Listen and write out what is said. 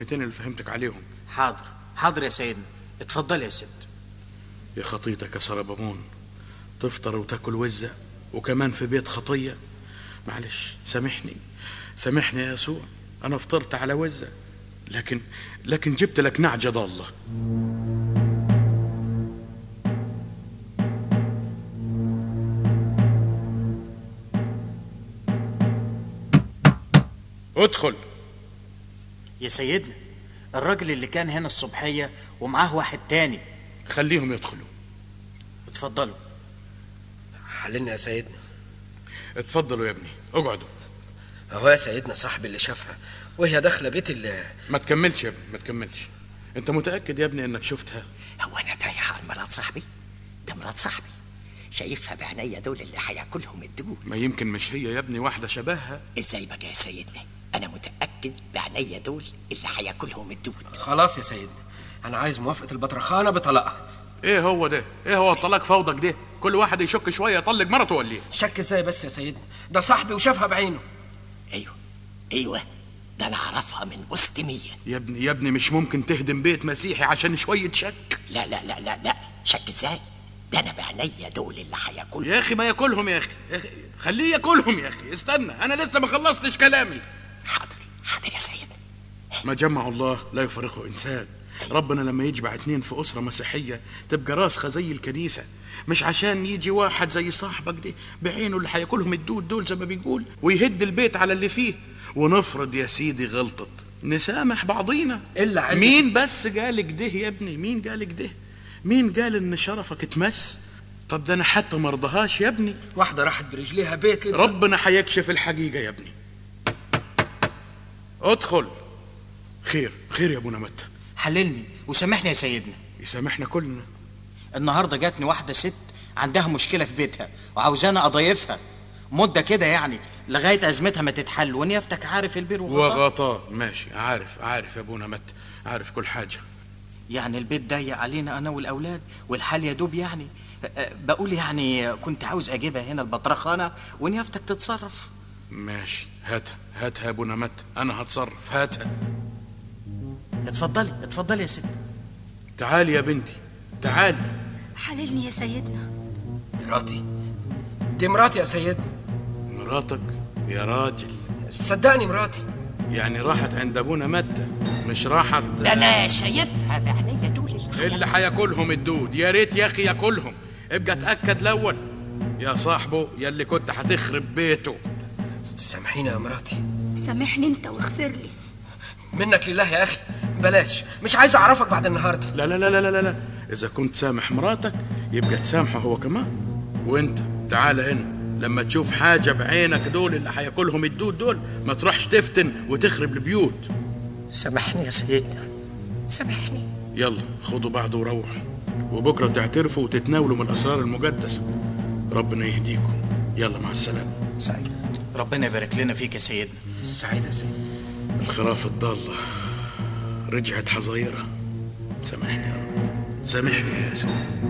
الكلمتين اللي فهمتك عليهم حاضر حاضر يا سيدنا اتفضل يا ست يا خطيتك يا سربمون تفطر وتاكل وزة وكمان في بيت خطية معلش سامحني سامحني يا يسوع أنا فطرت على وزة لكن لكن جبت لك نعجة ضالة ادخل يا سيدنا الراجل اللي كان هنا الصبحية ومعاه واحد تاني خليهم يدخلوا اتفضلوا حللنا يا سيدنا اتفضلوا يا ابني اقعدوا اهو يا سيدنا صاحبي اللي شافها وهي داخله بيت اللي ما تكملش يا ابني ما تكملش انت متأكد يا ابني انك شفتها هو انا تايه عن مرات صاحبي ده مرات صاحبي شايفها بعينيا دول اللي هياكلهم الدود ما يمكن مش هي يا ابني واحدة شبهها ازاي بقى يا سيدنا انا متاكد بعينيا دول اللي هياكلهم الدود خلاص يا سيدنا انا عايز موافقه البطرخانه بطلاقها ايه هو ده ايه هو الطلاق فوضك ده كل واحد يشك شوية يطلق مرته ولا ايه شك ازاي بس يا سيدنا ده صاحبي وشافها بعينه ايوه ايوه ده انا اعرفها من وسط مية يا ابني يا ابني مش ممكن تهدم بيت مسيحي عشان شوية شك لا لا لا لا لا شك ازاي ده انا بعينيا دول اللي هياكلهم يا اخي ما ياكلهم يا اخي يا أخي، خليه ياكلهم يا اخي استنى انا لسه ما خلصتش كلامي حاضر حاضر يا سيدنا ما جمع الله لا يفرقه انسان ربنا لما يجمع اتنين في اسره مسيحيه تبقى راسخه زي الكنيسه مش عشان يجي واحد زي صاحبك دي بعينه اللي هياكلهم الدود دول زي ما بيقول ويهد البيت على اللي فيه ونفرض يا سيدي غلطت نسامح بعضينا إلا علة- مين بس قالك ده يا ابني مين قالك ده مين قال ان شرفك اتمس طب ده انا حتى مرضهاش يا ابني واحده راحت برجليها بيت للد... ربنا هيكشف الحقيقة يا ابني ادخل خير خير يا ابونا متى حللني وسامحني يا سيدنا يسامحنا كلنا النهارده جاتني واحدة ست عندها مشكلة في بيتها وعاوزانا أضيفها مدة كده يعني لغاية أزمتها ما تتحل ونيافتك عارف البير وغطاه وغطاه ماشي عارف عارف يا ابونا متى عارف كل حاجة يعني البيت ضيق علينا أنا والأولاد والحال يا دوب يعني أه، أه، بقول يعني كنت عاوز أجيبها هنا البطرخانة ونيافتك تتصرف ماشي هاتها هاتها يا ابونا متى انا هتصرف هاتها اتفضلي اتفضلي يا ست تعالي يا بنتي تعالي حللني يا سيدنا مراتي دي مراتي يا سيدنا مراتك يا راجل صدقني مراتي يعني راحت عند ابونا متى مش راحت ده انا شايفها بعينيا دول اللي اللي هياكلهم الدود يا ريت يا اخي ياكلهم ابقى اتاكد الاول يا صاحبه يا اللي كنت هتخرب بيته سامحيني يا مراتي سامحني انت واغفر لي منك لله يا اخي بلاش مش عايز اعرفك بعد النهارده لا لا لا لا لا لا إذا كنت سامح مراتك يبقى تسامحه هو كمان وأنت تعال هنا لما تشوف حاجة بعينك دول اللي هياكلهم الدود دول ما تروحش تفتن وتخرب البيوت سامحني يا سيدنا سامحني يلا خدوا بعض وروحوا وبكرة تعترفوا وتتناولوا من الأسرار المقدسة ربنا يهديكم يلا مع السلامة سعيد ربنا يبارك لنا فيك يا سيدنا سعيد يا سيدنا الخراف الضالة رجعت حظايرها سامحني يا رب سامحني يا يسوع